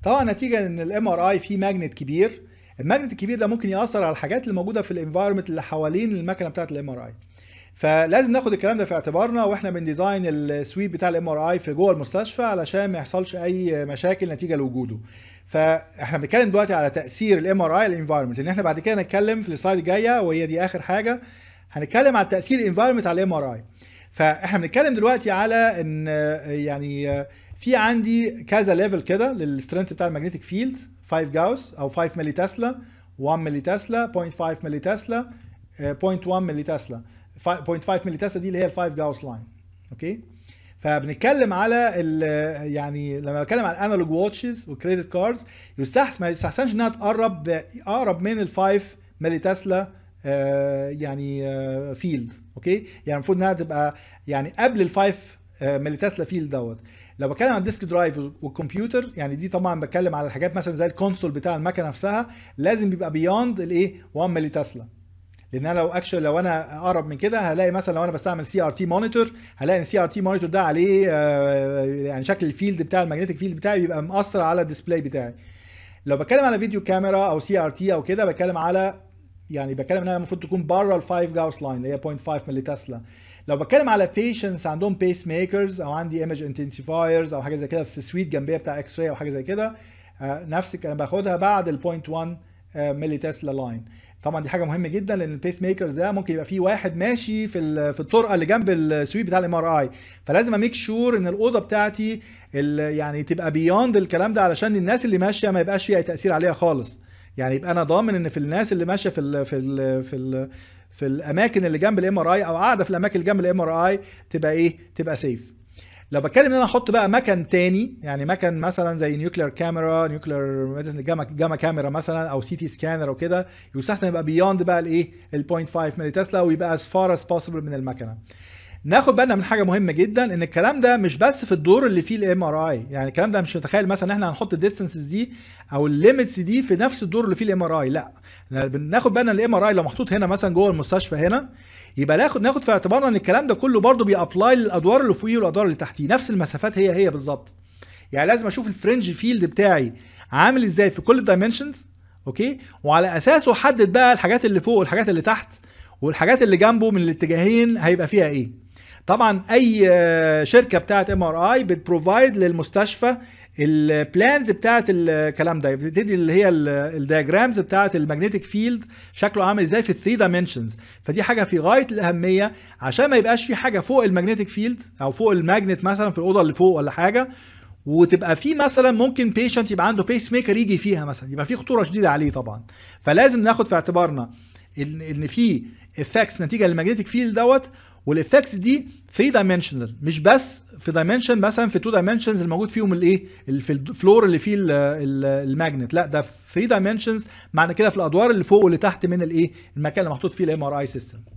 طبعا نتيجه ان الام ار اي فيه ماجنت كبير الماجنت الكبير ده ممكن ياثر على الحاجات اللي موجوده في الانفايرمنت اللي حوالين المكنه بتاعه الام ار اي فلازم ناخد الكلام ده في اعتبارنا واحنا بنديزاين السويت بتاع الام ار اي في جوه المستشفى علشان ما يحصلش اي مشاكل نتيجه لوجوده فاحنا بنتكلم دلوقتي على تاثير الام ار اي على الانفايرمنت لان احنا بعد كده نتكلم في السلايد الجايه وهي دي اخر حاجه هنتكلم على تاثير الانفايرمنت على الام ار اي فاحنا بنتكلم دلوقتي على ان يعني في عندي كذا ليفل كده للسترينث بتاع المagnetic فيلد 5 جاوس او 5 ملي تسلا 1 ملي تسلا 0.5 ملي تسلا 0.1 ملي تسلا 0.5 ملي تسلا دي اللي هي ال 5 جاوس لاين اوكي فبنتكلم على يعني لما بتكلم على الانالوج واتشز والكريدت كاردز يستحسن ما يستحسنش انها تقرب اقرب من ال 5 ملي تسلا يعني فيلد اوكي يعني المفروض انها تبقى يعني قبل ال 5 ملي تسلا فيلد دوت لو بتكلم عن الديسك درايف والكمبيوتر يعني دي طبعا بتكلم على الحاجات مثلا زي الكونسول بتاع المكنه نفسها لازم بيبقى بيوند الايه 1 ملي تسلا لان انا لو اكشن لو انا اقرب من كده هلاقي مثلا لو انا بستعمل سي ار تي مونيتور هلاقي ان السي ار تي مونيتور ده عليه يعني شكل الفيلد بتاع المagnetic فيلد بتاعي بيبقى مأثر على الديسبلاي بتاعي لو بتكلم على فيديو كاميرا او سي ار تي او كده بتكلم على يعني بتكلم انها المفروض تكون بره ال 5 جاوس لاين اللي هي 0.5 ملي تسلا لو بتكلم على بيشنتس عندهم بيس ميكرز او عندي ايمج انتنسيفايرز او حاجه زي كده في سويت جنبيه بتاع اكس راي او حاجه زي كده نفس الكلام باخدها بعد ال 0.1 ملي تسلا لاين طبعا دي حاجه مهمه جدا لان البيس ميكرز ده ممكن يبقى فيه واحد ماشي في في الطرقه اللي جنب السويت بتاع الام ار اي فلازم اميك شور ان ااوضه بتاعتي يعني تبقى بيوند الكلام ده علشان الناس اللي ماشيه ما يبقاش فيها اي تاثير عليها خالص يعني يبقى انا ضامن ان في الناس اللي ماشيه في ال في ال في ال في الاماكن اللي جنب الام ار اي او قاعده في الاماكن اللي جنب الام ار اي تبقى ايه تبقى سيف لو بتكلم ان انا احط بقى مكن تاني يعني مكن مثلا زي نيوكلير كاميرا نيوكلير جاما جاما كاميرا مثلا او سي تي سكانر او كده يستحسن يبقى بيوند بقى الايه ال 0.5 ملي تسلا ويبقى از فار از بوسيبل من المكنه ناخد بالنا من حاجه مهمه جدا ان الكلام ده مش بس في الدور اللي فيه الام ار اي يعني الكلام ده مش متخيل مثلا احنا هنحط الديستنسز دي او الليميتس دي في نفس الدور اللي فيه الام ار اي لا بناخد بالنا الام ار اي لو محطوط هنا مثلا جوه المستشفى هنا يبقى ناخد ناخد في اعتبارنا ان الكلام ده كله برضه بيابلاي للادوار اللي فوقيه والادوار اللي تحتيه نفس المسافات هي هي بالظبط يعني لازم اشوف الفرنج فيلد بتاعي عامل ازاي في كل الدايمنشنز اوكي وعلى اساسه احدد بقى الحاجات اللي فوق والحاجات اللي تحت والحاجات اللي جنبه من الاتجاهين هيبقى فيها ايه طبعا اي شركه بتاعت ام ار اي بتبروفايد للمستشفى البلانز بتاعت الكلام ده بتدي اللي هي الدياجرامز بتاعت المagnetic فيلد شكله عامل ازاي في 3 دايمنشنز فدي حاجه في غايه الاهميه عشان ما يبقاش في حاجه فوق المagnetic فيلد او فوق الماجنت مثلا في الاوضه اللي فوق ولا حاجه وتبقى في مثلا ممكن بيشنت يبقى عنده بيس ميكر يجي فيها مثلا يبقى في خطوره شديده عليه طبعا فلازم ناخد في اعتبارنا ان في افكتس نتيجه للمagnetic فيلد دوت والافكتس دي 3 دايمنشنال مش بس في دايمنشن مثلا في 2 دايمنشنز الموجود فيهم الايه في الفلور اللي فيه الماجنت لا ده في 3 دايمنشنز معنى كده في الادوار اللي فوق واللي تحت من الايه المكان اللي محطوط فيه الام ار اي سيستم